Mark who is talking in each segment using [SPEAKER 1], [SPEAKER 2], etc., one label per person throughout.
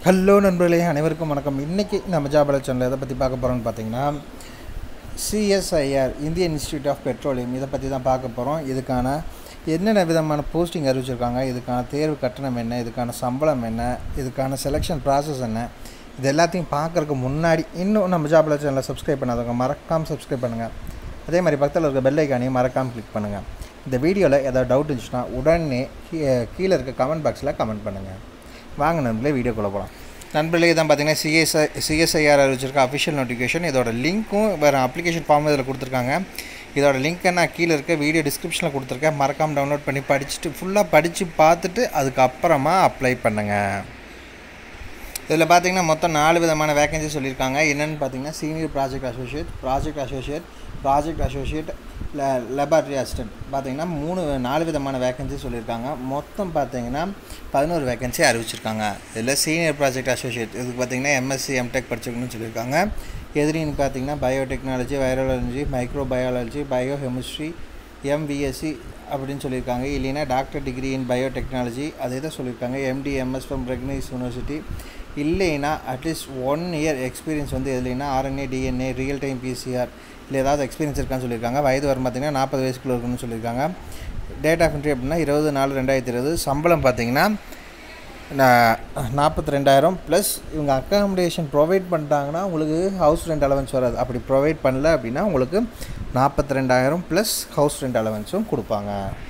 [SPEAKER 1] hello நண்பர்களே அனைவருக்கும் வணக்கம் இன்றைக்கி நம்ம ஜாபல சேனல் எதை பற்றி பார்க்க போகிறோம்னு பார்த்தீங்கன்னா CSIR Indian institute of petroleum இதை பற்றி தான் பார்க்க போகிறோம் இதுக்கான என்னென்ன விதமான போஸ்டிங் அறிவிச்சிருக்காங்க இதுக்கான தேர்வு கட்டணம் என்ன இதுக்கான சம்பளம் என்ன இதுக்கான செலெக்ஷன் ப்ராசஸ் என்ன இது எல்லாத்தையும் பார்க்குறதுக்கு முன்னாடி இன்னும் நம்ம ஜாபல சேனலை சப்ஸ்கிரைப் பண்ணாதவங்க மறக்காமல் சப்ஸ்கிரைப் பண்ணுங்கள் அதே மாதிரி பக்கத்தில் இருக்க பெல் ஐக்கானையும் மறக்காமல் கிளிக் பண்ணுங்கள் இந்த வீடியோவில் ஏதாவது டவுட் இருந்துச்சுன்னா உடனே கீ- கீழே இருக்க கமெண்ட் பாக்ஸில் கமெண்ட் பண்ணுங்கள் வாங்க நண்பர்களே வீடியோக்குள்ளே போகலாம் நண்பர்களே இதான் பார்த்தீங்கன்னா சிஎஸ்ஐ சிஎஸ்ஐஆர் அறிவிச்சிருக்க அஃபிஷியல் நோட்டிஃபிகேஷன் இதோட லிங்க்கும் வேறு அப்ளிகேஷன் ஃபார்ம் இதில் கொடுத்துருக்காங்க இதோட லிங்க்கை நான் கீழே இருக்க வீடியோ டிஸ்கிரிப்ஷனில் கொடுத்துருக்கேன் மறக்காமல் டவுன்லோட் பண்ணி படிச்சுட்டு ஃபுல்லாக படித்து பார்த்துட்டு அதுக்கப்புறமா அப்ளை பண்ணுங்கள் இதில் பார்த்தீங்கன்னா மொத்தம் நாலு விதமான வேகன்சி சொல்லியிருக்காங்க என்னென்னு பார்த்தீங்கன்னா senior project associate project associate project associate laboratory assistant பார்த்தீங்கன்னா மூணு நாலு விதமான வேகன்சி சொல்லியிருக்காங்க மொத்தம் பார்த்தீங்கன்னா பதினோரு வேகன்சி அறிவிச்சிருக்காங்க இதில் சீனியர் ப்ராஜெக்ட் அசோசியேட் இதுக்கு பார்த்தீங்கன்னா எம்எஸ்சி எம்டெக் படிச்சிருக்கணும்னு சொல்லியிருக்காங்க எதிரின்னு பார்த்தீங்கன்னா biotechnology virology microbiology biochemistry MBSc அப்படின்னு சொல்லியிருக்காங்க இல்லைன்னா டாக்டர் டிகிரி இன் பயோடெக்னாலஜி அதே தான் சொல்லியிருக்காங்க MD MS from recognise university இல்லைன்னா அட்லீஸ்ட் ஒன் இயர் எக்ஸ்பீரியன்ஸ் வந்து எதுலைன்னா RNA DNA real time PCR இல்லை ஏதாவது எக்ஸ்பீரியன்ஸ் இருக்கான்னு சொல்லியிருக்காங்க வயது வரும் பார்த்தீங்கன்னா நாற்பது வயசுக்குள்ள இருக்குன்னு சொல்லியிருக்காங்க டேட் ஆஃப் என்ட்ரி அப்படின்னா இருபது நாலு ரெண்டாயிரத்தி இருபது சம்பளம் பார்த்தீங்கன்னா நாற்பத்தி ரெண்டாயிரம் ப்ளஸ் இவங்க அக்காமடேஷன் ப்ரொவைட் பண்ணிட்டாங்கன்னா உங்களுக்கு ஹவுஸ் ரெண்ட் அலவன்ஸ் வராது அப்படி ப்ரொவைட் பண்ணல அப்படின்னா உங்களுக்கு நாற்பத்தி ரெண்டாயிரம் ப்ளஸ் ஹவுஸ் ரெண்ட் அலவன்ஸும் கொடுப்பாங்க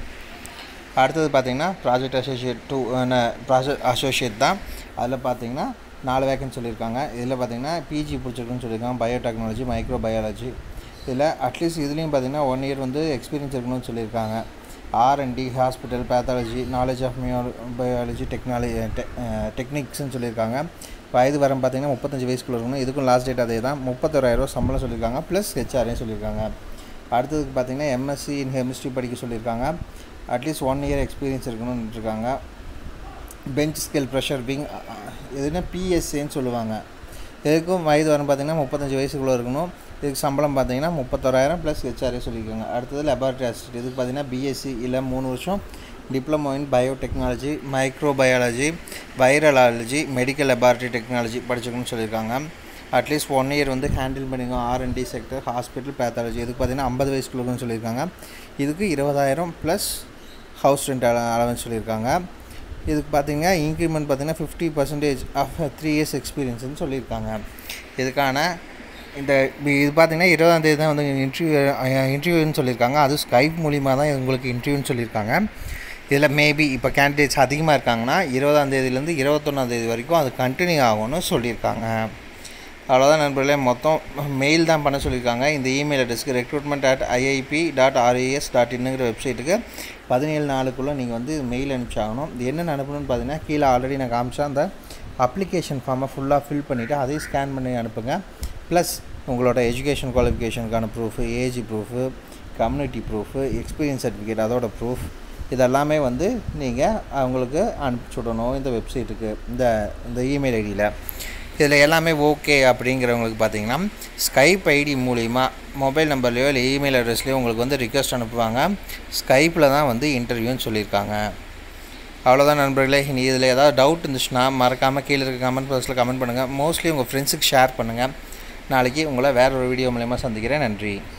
[SPEAKER 1] அடுத்தது பார்த்தீங்கன்னா project associate two project associate தான் அதில் பார்த்தீங்கன்னா நாலு வேக்கன்ட் சொல்லியிருக்காங்க இதில் பார்த்தீங்கன்னா பிஜி பிடிச்சிருக்குன்னு சொல்லியிருக்காங்க பயோடெக்னாலஜி மைக்ரோ பயாலஜி இதில் அட்லீஸ்ட் இதுலேயும் பார்த்தீங்கன்னா ஒன் இயர் வந்து எக்ஸ்பீரியன்ஸ் இருக்கணும்னு சொல்லியிருக்காங்க R and D hospital pathology knowledge of மியோ பயாலஜி டெக்னாலஜி டெக்னிக்ஸ்னு சொல்லியிருக்காங்க வயது வரம் பார்த்தீங்கன்னா முப்பத்தஞ்சு வயசுக்குள்ள இருக்கணும் இதுக்கும் லாஸ்ட் டேட் அதே தான் முப்பத்தோராயிரம் சம்பளம் சொல்லியிருக்காங்க ப்ளஸ் ஹெச்ஆர்ஏ சொல்லியிருக்காங்க அடுத்ததுக்கு பார்த்தீங்கன்னா எம்எஸ்சி இன் கெமிஸ்ட்ரி படிக்க சொல்லியிருக்காங்க அட்லீஸ்ட் ஒன் இயர் எக்ஸ்பீரியன்ஸ் இருக்கணும்னு இருக்காங்க பெஞ்ச் ஸ்கேல் ப்ரெஷர் விங் எதுனா பிஎஸ்ஏன்னு சொல்லுவாங்க இதுக்கும் வயது வரும் பார்த்தீங்கன்னா முப்பத்தஞ்சு வயசுக்குள்ளே இருக்கணும் இதுக்கு சம்பளம் பார்த்தீங்கன்னா முப்பத்தோராயிரம் ப்ளஸ் ஹெச்ஆர்ஏ சொல்லியிருக்காங்க அடுத்தது லெபார்ட்ரி அசிஸ்டன்ட் இதுக்கு பார்த்தீங்கன்னா பிஎஸ்சி இல்லை மூணு வருஷம் diploma in biotechnology microbiology virology medical laboratory technology படிச்சுக்கணும்னு சொல்லியிருக்காங்க அட்லீஸ்ட் ஒன் இயர் வந்து ஹேண்டில் பண்ணிங்க ஆர்என்டி செக்டர் ஹாஸ்பிட்டல் பேத்தாலஜி இதுக்கு பார்த்தீங்கன்னா ஐம்பது வயசுக்குள்ளன்னு சொல்லியிருக்காங்க இதுக்கு இருபதாயிரம் ப்ளஸ் ஹவுஸ் ரெண்ட் அலவன்ஸ் சொல்லியிருக்காங்க இதுக்கு பார்த்தீங்கன்னா இன்க்ரிமெண்ட் பார்த்தீங்கன்னா fifty percentage of three years எக்ஸ்பீரியன்ஸ்னு சொல்லியிருக்காங்க இதுக்கான இந்த இது பார்த்தீங்கன்னா இருபதாம் தேதி தான் வந்து இன்டர்வியூ இன்டர்வியூன்னு சொல்லியிருக்காங்க அது ஸ்கைப் மூலிமா தான் உங்களுக்கு இன்டர்வியூன்னு சொல்லியிருக்காங்க இதில் மேபி இப்போ கேண்டிடேட்ஸ் அதிகமாக இருக்காங்கன்னா இருபதாம் தேதியிலேருந்து இருபத்தொன்னாம் தேதி வரைக்கும் அது கண்டினியூ ஆகும்னு சொல்லியிருக்காங்க அவ்வளோதான் நண்பர்களே மொத்தம் மெயில் தான் பண்ண சொல்லியிருக்காங்க இந்த இமெயில் அட்ரஸ்க்கு recruitment at IIP dot RAS dot இன்னுங்கிற வெப்சைட்டுக்கு பதினேழு நாளுக்குள்ளே நீங்கள் வந்து மெயில் அனுப்பிச்சாகணும் இது என்னென்ன அனுப்பணும்னு பார்த்தீங்கன்னா கீழே ஆல்ரெடி நான் காமிச்சா அந்த அப்ளிகேஷன் ஃபார்மை ஃபுல்லாக ஃபில் பண்ணிவிட்டு அதையும் ஸ்கேன் பண்ணி அனுப்புங்க ப்ளஸ் உங்களோட எஜுகேஷன் குவாலிஃபிகேஷனுக்கான proof age proof community proof experience certificate அதோட ப்ரூஃப் இதெல்லாமே வந்து நீங்கள் அவங்களுக்கு அனுப்பிச்சி விடணும் இந்த வெப்சைட்டுக்கு இந்த இந்த இமெயில் ஐடியில் இதில் எல்லாமே ஓகே அப்படிங்கிறவங்களுக்கு பார்த்தீங்கன்னா ஸ்கைப் ஐடி மூலிமா மொபைல் நம்பர்லையோ இல்லை இமெயில் அட்ரஸ்லையோ உங்களுக்கு வந்து ரிக்வஸ்ட் அனுப்புவாங்க ஸ்கைப்பில் தான் வந்து இன்டர்வியூன்னு சொல்லியிருக்காங்க அவ்வளோதான் நண்பர்களே இனி இதில் ஏதாவது டவுட் இருந்துச்சுன்னா மறக்காமல் கீழே இருக்க கமெண்ட் பாக்ஸில் கமெண்ட் பண்ணுங்கள் மோஸ்ட்லி உங்கள் ஃப்ரெண்ட்ஸுக்கு ஷேர் பண்ணுங்கள் நாளைக்கு உங்களை வேற ஒரு வீடியோ மூலயமா சந்திக்கிறேன் நன்றி